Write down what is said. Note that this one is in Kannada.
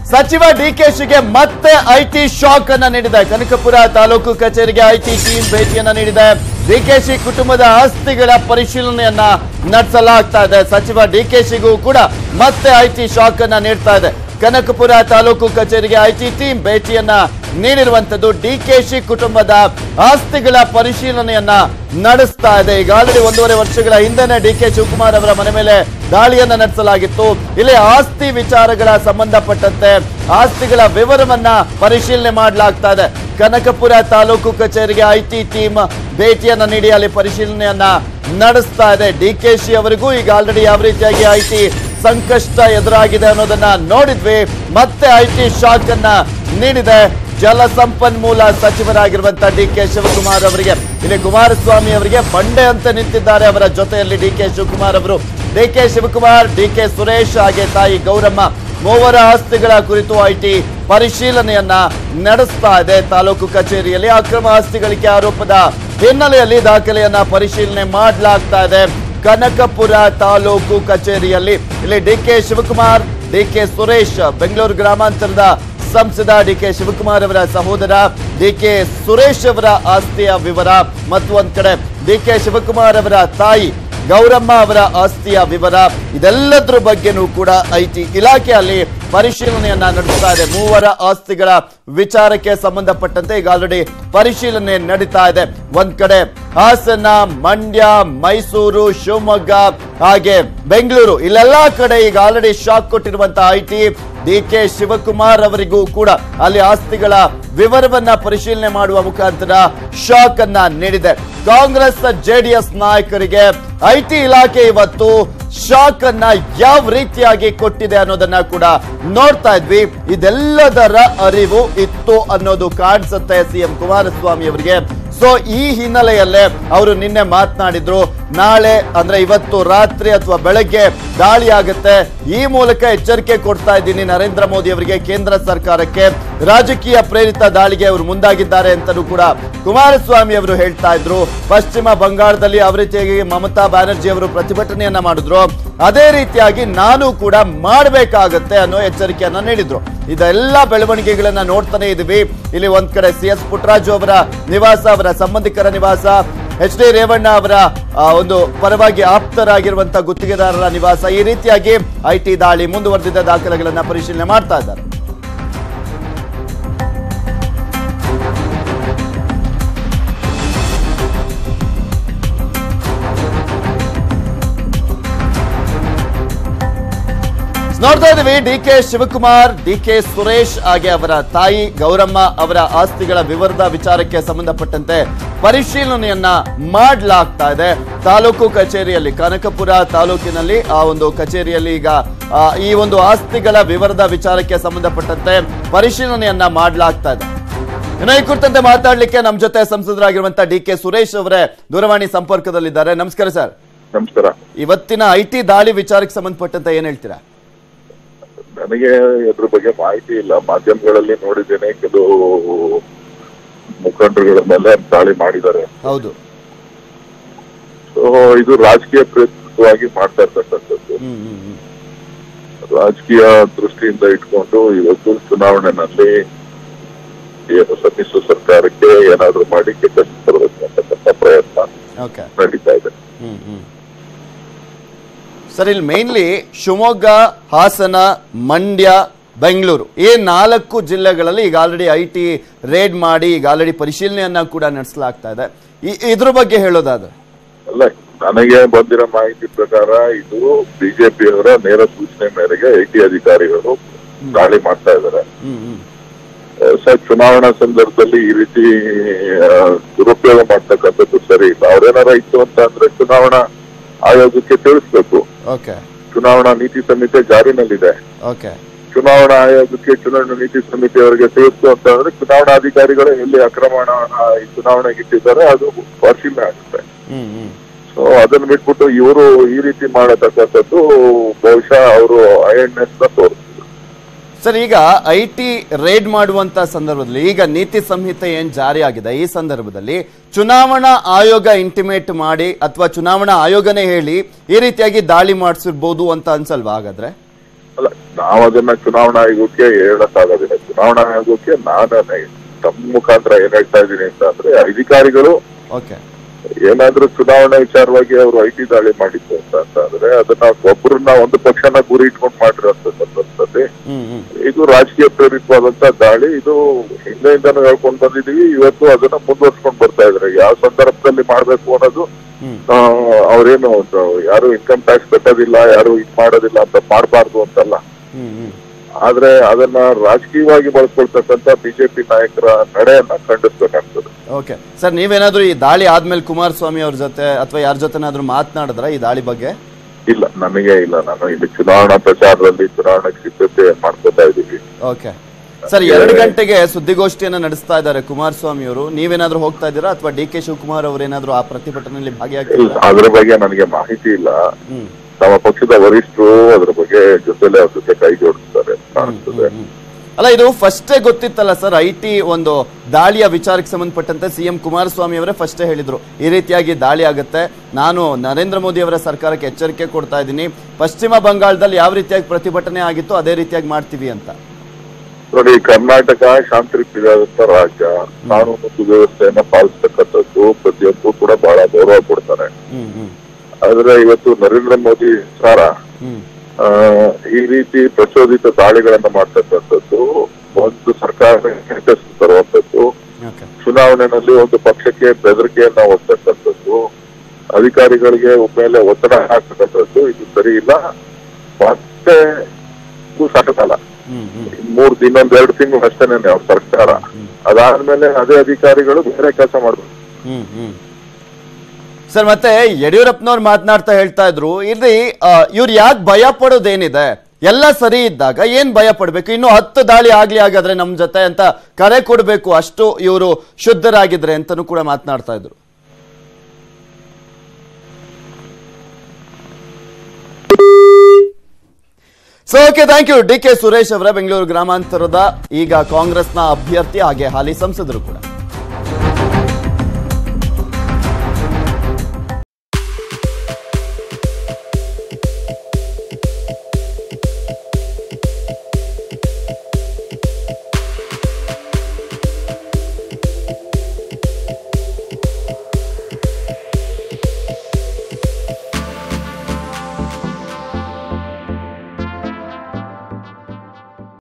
ಸಚಿವ ಡಿಕೆಶಿಗೆ ಮತ್ತೆ ಐಟಿ ಶಾಕ್ ಅನ್ನ ನೀಡಿದೆ ಕನಕಪುರ ತಾಲೂಕು ಕಚೇರಿಗೆ ಐಟಿ ಟೀಮ್ ಭೇಟಿಯನ್ನ ನೀಡಿದೆ ಡಿಕೆಶಿ ಕುಟುಂಬದ ಆಸ್ತಿಗಳ ಪರಿಶೀಲನೆಯನ್ನ ನಡೆಸಲಾಗ್ತಾ ಇದೆ ಸಚಿವ ಡಿಕೆಶಿಗೂ ಕೂಡ ಮತ್ತೆ ಐಟಿ ಶಾಕ್ ಅನ್ನ ನೀಡ್ತಾ ಇದೆ ಕನಕಪುರ ತಾಲೂಕು ಕಚೇರಿಗೆ ಐಟಿ ಟೀಮ್ ಭೇಟಿಯನ್ನ ನೀಡಿರುವಂತದ್ದು ಡಿಕೆಶಿ ಕುಟುಂಬದ ಆಸ್ತಿಗಳ ಪರಿಶೀಲನೆಯನ್ನ ನಡೆಸ್ತಾ ಇದೆ ಈಗ ಆಲ್ರೆಡಿ ಒಂದೂವರೆ ವರ್ಷಗಳ ಹಿಂದೆನೆ ಡಿ ಕೆ ಶಿವಕುಮಾರ್ ಅವರ ಮನೆ ಮೇಲೆ ದಾಳಿಯನ್ನ ನಡೆಸಲಾಗಿತ್ತು ಇಲ್ಲಿ ಆಸ್ತಿ ವಿಚಾರಗಳ ಸಂಬಂಧಪಟ್ಟಂತೆ ಆಸ್ತಿಗಳ ವಿವರವನ್ನ ಪರಿಶೀಲನೆ ಮಾಡಲಾಗ್ತಾ ಇದೆ ಕನಕಪುರ ತಾಲೂಕು ಕಚೇರಿಗೆ ಐಟಿ ಟೀಮ್ ಭೇಟಿಯನ್ನ ನೀಡಿ ಅಲ್ಲಿ ಪರಿಶೀಲನೆಯನ್ನ ನಡೆಸ್ತಾ ಇದೆ ಡಿ ಕೆ ಶಿ ಅವರಿಗೂ ಈಗ ಆಲ್ರೆಡಿ ಯಾವ ರೀತಿಯಾಗಿ ಐಟಿ ಸಂಕಷ್ಟ ಎದುರಾಗಿದೆ ಅನ್ನೋದನ್ನ ನೋಡಿದ್ವಿ ಮತ್ತೆ ಐಟಿ ಶಾಕ್ ಅನ್ನ ನೀಡಿದೆ ಜಲಸಂಪನ್ಮೂಲ ಸಚಿವರಾಗಿರುವಂತ ಡಿ ಕೆ ಶಿವಕುಮಾರ್ ಅವರಿಗೆ ಇಲ್ಲಿ ಕುಮಾರಸ್ವಾಮಿ ಅವರಿಗೆ ಬಂಡೆ ಅಂತ ನಿಂತಿದ್ದಾರೆ ಅವರ ಜೊತೆಯಲ್ಲಿ ಡಿ ಕೆ ಶಿವಕುಮಾರ್ ಅವರು ಡಿ ಕೆ ಶಿವಕುಮಾರ್ ಡಿ ಕೆ ಸುರೇಶ್ ಹಾಗೆ ತಾಯಿ ಗೌರಮ್ಮ ಮೂವರ ಆಸ್ತಿಗಳ ಕುರಿತು ಐಟಿ ಪರಿಶೀಲನೆಯನ್ನ ನಡೆಸ್ತಾ ಇದೆ ತಾಲೂಕು ಕಚೇರಿಯಲ್ಲಿ ಅಕ್ರಮ ಆಸ್ತಿ ಗಳಿಕೆ ಆರೋಪದ ಹಿನ್ನೆಲೆಯಲ್ಲಿ ದಾಖಲೆಯನ್ನ ಪರಿಶೀಲನೆ ಮಾಡಲಾಗ್ತಾ ಇದೆ ಕನಕಪುರ ತಾಲೂಕು ಕಚೇರಿಯಲ್ಲಿ ಇಲ್ಲಿ ಡಿ ಕೆ ಶಿವಕುಮಾರ್ ಡಿ ಕೆ ಸುರೇಶ್ ಬೆಂಗಳೂರು ಗ್ರಾಮಾಂತರದ ಸಂಸದ ಡಿ ಕೆ ಶಿವಕುಮಾರ್ ಅವರ ಸಹೋದರ ಡಿ ಕೆ ಸುರೇಶ್ ಅವರ ಆಸ್ತಿಯ ವಿವರ ಮತ್ತು ಒಂದ್ ಕಡೆ ಡಿ ಕೆ ಶಿವಕುಮಾರ್ ಅವರ ತಾಯಿ ಗೌರಮ್ಮ ಅವರ ಆಸ್ತಿಯ ವಿವರ ಇದೆಲ್ಲದ್ರ ಬಗ್ಗೆನೂ ಕೂಡ ಐಟಿ ಇಲಾಖೆಯಲ್ಲಿ ಪರಿಶೀಲನೆಯನ್ನ ನಡೆಸ್ತಾ ಇದೆ ಮೂವರ ಆಸ್ತಿಗಳ ವಿಚಾರಕ್ಕೆ ಸಂಬಂಧಪಟ್ಟಂತೆ ಈಗ ಆಲ್ರೆಡಿ ಪರಿಶೀಲನೆ ನಡೀತಾ ಇದೆ ಒಂದ್ ಕಡೆ ಹಾಸನ ಮಂಡ್ಯ ಮೈಸೂರು ಶಿವಮೊಗ್ಗ ಹಾಗೆ ಬೆಂಗಳೂರು ಇಲ್ಲೆಲ್ಲಾ ಕಡೆ ಈಗ ಆಲ್ರೆಡಿ ಶಾಕ್ ಕೊಟ್ಟಿರುವಂತಹ ಐಟಿ ಡಿ ಕೆ ಶಿವಕುಮಾರ್ ಅವರಿಗೂ ಕೂಡ ಅಲ್ಲಿ ಆಸ್ತಿಗಳ ವಿವರವನ್ನ ಪರಿಶೀಲನೆ ಮಾಡುವ ಮುಖಾಂತರ ಶಾಕ್ ಅನ್ನ ನೀಡಿದೆ ಕಾಂಗ್ರೆಸ್ ಜೆಡಿಎಸ್ ನಾಯಕರಿಗೆ ಐಟಿ ಇಲಾಖೆ ಇವತ್ತು ಶಾಕ್ ಅನ್ನ ಯಾವ ರೀತಿಯಾಗಿ ಕೊಟ್ಟಿದೆ ಅನ್ನೋದನ್ನ ಕೂಡ ನೋಡ್ತಾ ಇದ್ವಿ ಇದೆಲ್ಲದರ ಅರಿವು ಇತ್ತು ಅನ್ನೋದು ಕಾಣಿಸುತ್ತೆ ಸಿಎಂ ಕುಮಾರಸ್ವಾಮಿ ಅವರಿಗೆ ಸೊ ಈ ಹಿನ್ನೆಲೆಯಲ್ಲೇ ಅವರು ನಿನ್ನೆ ಮಾತನಾಡಿದ್ರು ನಾಳೆ ಅಂದ್ರೆ ಇವತ್ತು ರಾತ್ರಿ ಅಥವಾ ಬೆಳಗ್ಗೆ ದಾಳಿ ಆಗುತ್ತೆ ಈ ಮೂಲಕ ಎಚ್ಚರಿಕೆ ಕೊಡ್ತಾ ಇದ್ದೀನಿ ನರೇಂದ್ರ ಮೋದಿ ಅವರಿಗೆ ಕೇಂದ್ರ ಸರ್ಕಾರಕ್ಕೆ ರಾಜಕೀಯ ಪ್ರೇರಿತ ದಾಳಿಗೆ ಅವರು ಮುಂದಾಗಿದ್ದಾರೆ ಅಂತಲೂ ಕೂಡ ಕುಮಾರಸ್ವಾಮಿ ಅವರು ಹೇಳ್ತಾ ಇದ್ರು ಪಶ್ಚಿಮ ಬಂಗಾಳದಲ್ಲಿ ಯಾವ ರೀತಿಯಾಗಿ ಮಮತಾ ಬ್ಯಾನರ್ಜಿ ಅವರು ಪ್ರತಿಭಟನೆಯನ್ನ ಮಾಡಿದ್ರು ಅದೇ ರೀತಿಯಾಗಿ ನಾನು ಕೂಡ ಮಾಡಬೇಕಾಗತ್ತೆ ಅನ್ನೋ ಎಚ್ಚರಿಕೆಯನ್ನ ನೀಡಿದ್ರು ಇದೆಲ್ಲ ಬೆಳವಣಿಗೆಗಳನ್ನ ನೋಡ್ತಾನೆ ಇದೀವಿ ಇಲ್ಲಿ ಒಂದ್ ಕಡೆ ಸಿ ಎಸ್ ಪುಟ್ಟರಾಜು ಅವರ ನಿವಾಸ ಅವರ ಸಂಬಂಧಿಕರ ನಿವಾಸ ಎಚ್ ಡಿ ರೇವಣ್ಣ ಅವರ ಆ, ಒಂದು ಪರವಾಗಿ ಆಪ್ತರಾಗಿರುವಂತ ಗುತ್ತಿಗೆದಾರರ ನಿವಾಸ ಈ ರೀತಿಯಾಗಿ ಐಟಿ ದಾಳಿ ಮುಂದುವರೆದಿದ್ದ ದಾಖಲೆಗಳನ್ನ ಪರಿಶೀಲನೆ ಮಾಡ್ತಾ ಇದ್ದಾರೆ ನೋಡ್ತಾ ಇದೀವಿ ಡಿ ಕೆ ಶಿವಕುಮಾರ್ ಡಿ ಕೆ ಸುರೇಶ್ ಹಾಗೆ ಅವರ ತಾಯಿ ಗೌರಮ್ಮ ಅವರ ಆಸ್ತಿಗಳ ವಿವರದ ವಿಚಾರಕ್ಕೆ ಸಂಬಂಧಪಟ್ಟಂತೆ ಪರಿಶೀಲನೆಯನ್ನ ಮಾಡಲಾಗ್ತಾ ಇದೆ ತಾಲೂಕು ಕಚೇರಿಯಲ್ಲಿ ಕನಕಪುರ ತಾಲೂಕಿನಲ್ಲಿ ಆ ಒಂದು ಕಚೇರಿಯಲ್ಲಿ ಈಗ ಆ, ಈ ಒಂದು ಆಸ್ತಿಗಳ ವಿವರದ ವಿಚಾರಕ್ಕೆ ಸಂಬಂಧಪಟ್ಟಂತೆ ಪರಿಶೀಲನೆಯನ್ನ ಮಾಡಲಾಗ್ತಾ ಇದೆ ಇನ್ನು ಈ ಕುರಿತಂತೆ ಮಾತಾಡ್ಲಿಕ್ಕೆ ನಮ್ಮ ಜೊತೆ ಸಂಸದರಾಗಿರುವಂತಹ ಡಿ ಕೆ ಸುರೇಶ್ ಅವರೇ ದೂರವಾಣಿ ಸಂಪರ್ಕದಲ್ಲಿದ್ದಾರೆ ನಮಸ್ಕಾರ ಸರ್ ನಮಸ್ಕಾರ ಇವತ್ತಿನ ಐ ಟಿ ದಾಳಿ ವಿಚಾರಕ್ಕೆ ಸಂಬಂಧಪಟ್ಟಂತೆ ಏನ್ ಹೇಳ್ತೀರಾ ನನಗೆ ಅದ್ರ ಬಗ್ಗೆ ಮಾಹಿತಿ ಇಲ್ಲ ಮಾಧ್ಯಮಗಳಲ್ಲಿ ನೋಡಿದ್ದೇನೆ ಕೆಲವು ಮುಖಂಡರುಗಳ ಮೇಲೆ ದಾಳಿ ಮಾಡಿದ್ದಾರೆ ಹೌದು ಸೊ ಇದು ರಾಜಕೀಯ ಪ್ರೇರಿತವಾಗಿ ಮಾಡ್ತಾ ಇರ್ತಕ್ಕಂಥದ್ದು ಹ್ಮ್ ಹ್ಮ್ ಹ್ಮ್ ರಾಜಕೀಯ ದೃಷ್ಟಿಯಿಂದ ಇಟ್ಕೊಂಡು ಇವತ್ತು ಚುನಾವಣೆನಲ್ಲಿ ಏನು ಸಮ್ಮಿಶ್ರ ಸರ್ಕಾರಕ್ಕೆ ಏನಾದ್ರೂ ಮಾಡಿ ಕೆಟ್ಟ ತರಬೇಕು ಅಂತಕ್ಕಂಥ ಪ್ರಯತ್ನ ಓಕೆ ನಡೀತಾ ಇದೆ ಹ್ಮ್ ಹ್ಮ್ ಸರ್ ಇಲ್ಲಿ ಮೇನ್ಲಿ ಶಿವಮೊಗ್ಗ ಹಾಸನ ಮಂಡ್ಯ ಬೆಂಗಳೂರು ಈ ನಾಲ್ಕು ಜಿಲ್ಲೆಗಳಲ್ಲಿ ಈಗ ಆಲ್ರೆಡಿ ಐ ಟಿ ರೇಡ್ ಮಾಡಿ ಈಗ ಆಲ್ರೆಡಿ ಪರಿಶೀಲನೆಯನ್ನ ಕೂಡ ನಡೆಸಲಾಗ್ತಾ ಇದೆ ಈ- ಇದ್ರ ಬಗ್ಗೆ ಹೇಳೋದಾದ್ರೆ ಅಲ್ಲ ನನಗೆ ಬಂದಿರೋ ಮಾಹಿತಿ ಪ್ರಕಾರ ಇದು ಬಿಜೆಪಿಯವರ ನೇರ ಸೂಚನೆ ಮೇರೆಗೆ ಐ ಟಿ ಅಧಿಕಾರಿಗಳು ದಾಳಿ ಮಾಡ್ತಾ ಇದ್ದಾರೆ ಹ್ಮ್ ಹ್ಮ್ ಸರ್ ಚುನಾವಣಾ ಸಂದರ್ಭದಲ್ಲಿ ಈ ರೀತಿ ಆ, ದುರುಪಯೋಗ ಮಾಡ್ತಕ್ಕಂಥದ್ದು ಸರಿ ಇಲ್ಲ ಅವ್ರೇನಾರ ಇತ್ತು ಅಂತ ಅಂದ್ರೆ ಚುನಾವಣಾ ಆಯೋಗಕ್ಕೆ ತಿಳಿಸ್ಬೇಕು ಓಕೆ ಚುನಾವಣಾ ನೀತಿ ಸಂಹಿತೆ ಜಾರಿನಲ್ಲಿದೆ ಓಕೆ ಚುನಾವಣಾ ಆಯೋಗಕ್ಕೆ ಚುನಾವಣಾ ನೀತಿ ಸಮಿತಿಯವರಿಗೆ ತಿಳಿಸ್ತು ಅಂತ ಅಂದ್ರೆ ಚುನಾವಣಾ ಅಧಿಕಾರಿಗಳು ಎಲ್ಲಿ ಅಕ್ರಮಣವನ್ನ ಈ ಚುನಾವಣೆಗೆ ಇಟ್ಟಿದ್ದಾರೆ ಅದು ಪರಿಶೀಲನೆ ಆಗುತ್ತೆ ಹ್ಮ್ ಹ್ಮ್ ಸೊ ಅದನ್ನ ಬಿಟ್ಬಿಟ್ಟು ಇವರು ಈ ರೀತಿ ಮಾಡತಕ್ಕಂಥದ್ದು ಬಹುಶಃ ಅವರು ಐಎನ್ಎಸ್ ನ ತೋರಿಸ್ತಾರೆ ಸರ್ ಈಗ ಐ ಟಿ ರೇಡ್ ಮಾಡುವಂತ ಸಂದರ್ಭದಲ್ಲಿ ಈಗ ನೀತಿ ಸಂಹಿತೆ ಏನ್ ಜಾರಿ ಆಗಿದೆ ಈ ಸಂದರ್ಭದಲ್ಲಿ ಚುನಾವಣಾ ಆಯೋಗ ಇಂಟಿಮೇಟ್ ಮಾಡಿ ಅಥವಾ ಚುನಾವಣಾ ಆಯೋಗನೇ ಹೇಳಿ ಈ ರೀತಿಯಾಗಿ ದಾಳಿ ಮಾಡಿಸಿರ್ಬೋದು ಅಂತ ಅನ್ಸಲ್ವಾ ಹಾಗಾದ್ರೆ ಅಲ್ಲ ನಾವು ಅದನ್ನ ಚುನಾವಣಾ ಆಯೋಗಕ್ಕೆ ಹೇಳಕ್ಕಾಗೋದಿಲ್ಲ ಚುನಾವಣಾ ಆಯೋಗಕ್ಕೆ ನಾನು ತಮ್ಮ ಮುಖಾಂತರ ಏನ್ ಹೇಳ್ತಾ ಇದ್ದೀನಿ ಅಂತ ಅಂದ್ರೆ ಅಧಿಕಾರಿಗಳು ಓಕೆ ಏನಾದ್ರೂ ಚುನಾವಣಾ ವಿಚಾರವಾಗಿ ಅವರು ಐ ಟಿ ದಾಳಿ ಮಾಡಿದ್ದು ಅಂತ ಅಂತಂದ್ರೆ ಅದನ್ನ ಒಬ್ಬರನ್ನ ಒಂದು ಪಕ್ಷನ ಗುರಿ ಇಟ್ಕೊಂಡು ಮಾಡಿರೋಂಥ ಸಂದರ್ಭದಲ್ಲಿ ಹ್ಮ್ ಹ್ಮ್ ಇದು ರಾಜಕೀಯ ಪ್ರೇರಿತವಾದಂತ ದಾಳಿ ಇದು ಹಿಂದೆಯಿಂದನೂ ಹೇಳ್ಕೊಂಡು ಬಂದಿದೀವಿ ಇವತ್ತು ಅದನ್ನ ಮುಂದುವರ್ಸ್ಕೊಂಡು ಬರ್ತಾ ಇದ್ದಾರೆ ಯಾವ ಸಂದರ್ಭದಲ್ಲಿ ಮಾಡ್ಬೇಕು ಅನ್ನೋದು ಹ್ಮ್ ಆ, ಅವ್ರೇನು ಒಂದು ಯಾರು ಇನ್ಕಮ್ ಟ್ಯಾಕ್ಸ್ ಕಟ್ಟೋದಿಲ್ಲ ಯಾರು ಇದ್ ಮಾಡೋದಿಲ್ಲ ಅಂತ ಮಾಡಬಾರ್ದು ಅಂತಲ್ಲ ಹ್ಮ್ ಹ್ಮ್ ಆದ್ರೆ ಅದನ್ನ ರಾಜಕೀಯವಾಗಿ ಬಳಸ್ಕೊಳ್ತಕ್ಕಂತ ಬಿಜೆಪಿ ನಾಯಕರ ನಡೆಯನ್ನ ಖಂಡಿಸ್ಬೇಕಾಗ್ತದೆ ಓಕೆ ಸರ್ ನೀವೇನಾದ್ರೂ ಈ ದಾಳಿ ಆದ್ಮೇಲೆ ಕುಮಾರಸ್ವಾಮಿ ಅವ್ರ ಜೊತೆ ಅಥವಾ ಯಾರ ಜೊತೆನಾದ್ರೂ ಮಾತನಾಡಿದ್ರ ಈ ದಾಳಿ ಬಗ್ಗೆ ಇಲ್ಲ ನನಗೆ ಇಲ್ಲ ನಾನು ಇಲ್ಲಿ ಚುನಾವಣಾ ಪ್ರಚಾರದಲ್ಲಿ ಚುನಾವಣೆಗೆ ಸಿದ್ಧತೆ ಮಾಡ್ಕೊತಾ ಇದ್ದೀವಿ ಓಕೆ ಸರ್ ಎರಡು ಗಂಟೆಗೆ ಸುದ್ದಿಗೋಷ್ಠಿಯನ್ನ ನಡೆಸ್ತಾ ಇದ್ದಾರೆ ಕುಮಾರಸ್ವಾಮಿ ಅವರು ನೀವೇನಾದ್ರೂ ಹೋಗ್ತಾ ಇದ್ದೀರಾ ಅಥವಾ ಡಿ ಕೆ ಶಿವಕುಮಾರ್ ಅವರೇನಾದ್ರೂ ಆ ಪ್ರತಿಭಟನೆಯಲ್ಲಿ ಇಲ್ಲ, ಭಾಗಿಯಾಗ್ತಿದ್ದೀರಾ ಅದ್ರ ಬಗ್ಗೆ ನನಗೆ ಮಾಹಿತಿ ಇಲ್ಲ ಹ್ಮ್ ನಮ್ಮ ಪಕ್ಷದ ವರಿಷ್ಠರು ಅದ್ರ ಬಗ್ಗೆ ಜೊತೆಲೆ ಅವ್ರ ಜೊತೆ ಕೈ ಜೋಡಿಸ್ತಾರೆ ಅಂತ ಕಾಣಿಸ್ತದೆ ಹ್ಮ್. ಅಲ್ಲ ಇದು ಫಸ್ಟೇ ಗೊತ್ತಿತ್ತಲ್ಲ ಸರ್ ಐ ಟಿ ಒಂದು ದಾಳಿಯ ವಿಚಾರಕ್ಕೆ ಸಂಬಂಧಪಟ್ಟಂತೆ ಸಿಎಂ ಕುಮಾರಸ್ವಾಮಿ ಅವರೇ ಫಸ್ಟೇ ಹೇಳಿದ್ರು ಈ ರೀತಿಯಾಗಿ ದಾಳಿ ಆಗುತ್ತೆ ನಾನು ನರೇಂದ್ರ ಮೋದಿ ಅವರ ಸರ್ಕಾರಕ್ಕೆ ಎಚ್ಚರಿಕೆ ಕೊಡ್ತಾ ಇದ್ದೀನಿ ಪಶ್ಚಿಮ ಬಂಗಾಳದಲ್ಲಿ ಯಾವ ರೀತಿಯಾಗಿ ಪ್ರತಿಭಟನೆ ಆಗಿತ್ತು ಅದೇ ರೀತಿಯಾಗಿ ಮಾಡ್ತೀವಿ ಅಂತ ನೋಡಿ ಕರ್ನಾಟಕ ಶಾಂತಿಪ್ರಿಯಾದಂತ ರಾಜ್ಯ ಕಾನೂನು ಸುವ್ಯವಸ್ಥೆಯನ್ನ ಪಾಲಿಸ್ತಕ್ಕಂಥದ್ದು ಪ್ರತಿಯೊಬ್ಬರು ಕೂಡ ಬಹಳ ಗೌರವ ಕೊಡ್ತಾರೆ ಹ್ಮ್ ಹ್ಮ್ ಆದ್ರೆ ಇವತ್ತು ನರೇಂದ್ರ ಮೋದಿ ಸರ್ಕಾರ ಹ್ಮ್ ಆ, ಈ ರೀತಿ ಪ್ರಚೋದಿತ ದಾಳಿಗಳನ್ನ ಮಾಡ್ತಕ್ಕಂಥದ್ದು ಒಂದು ಸರ್ಕಾರ ತರುವಂತದ್ದು ಓಕೆ ಚುನಾವಣೆಯಲ್ಲಿ ಒಂದು ಪಕ್ಷಕ್ಕೆ ಬೆದರಿಕೆಯನ್ನ ಒಡ್ತಕ್ಕಂಥದ್ದು ಅಧಿಕಾರಿಗಳಿಗೆ ಮೇಲೆ ಒತ್ತಡ ಹಾಕ್ತಕ್ಕಂಥದ್ದು ಇದು ಸರಿ ಇಲ್ಲ ಮತ್ತೆ ಇದು ಸಾಕಲ್ಲ ಹ್ಮ್ ಹ್ಮ್ ಮೂರ್ ಇನ್ನೊಂದ್ ಎರಡು ತಿಂಗಳು ಅಷ್ಟೇನೆ ಅವ್ರ ಸರ್ಕಾರ ಅದಾದ್ಮೇಲೆ ಅದೇ ಅಧಿಕಾರಿಗಳು ಬೇರೆ ಕೆಲಸ ಮಾಡ್ಬೇಕು ಹ್ಮ್ ಹ್ಮ್ ಸರ್ ಮತ್ತೆ ಯಡಿಯೂರಪ್ಪನವ್ರು ಮಾತನಾಡ್ತಾ ಹೇಳ್ತಾ ಇದ್ರು ಇಲ್ಲಿ ಇವ್ರು ಯಾಕೆ ಭಯ ಪಡೋದೇನಿದೆ ಎಲ್ಲ ಸರಿ ಇದ್ದಾಗ ಏನ್ ಭಯ ಪಡ್ಬೇಕು ಇನ್ನು ಹತ್ತು ದಾಳಿ ಆಗ್ಲಿ ಹಾಗಾದ್ರೆ ನಮ್ ಜೊತೆ ಅಂತ ಕರೆ ಕೊಡ್ಬೇಕು ಅಷ್ಟು ಇವರು ಶುದ್ಧರಾಗಿದ್ರೆ ಅಂತಾನು ಕೂಡ ಮಾತನಾಡ್ತಾ ಇದ್ರು so okay thank you D K Suresh ಅವರ ಬೆಂಗಳೂರು ಗ್ರಾಮಾಂತರದ ಈಗ ಕಾಂಗ್ರೆಸ್ನ ಅಭ್ಯರ್ಥಿ ಹಾಗೆ ಹಾಲಿ ಸಂಸದರು ಕೂಡ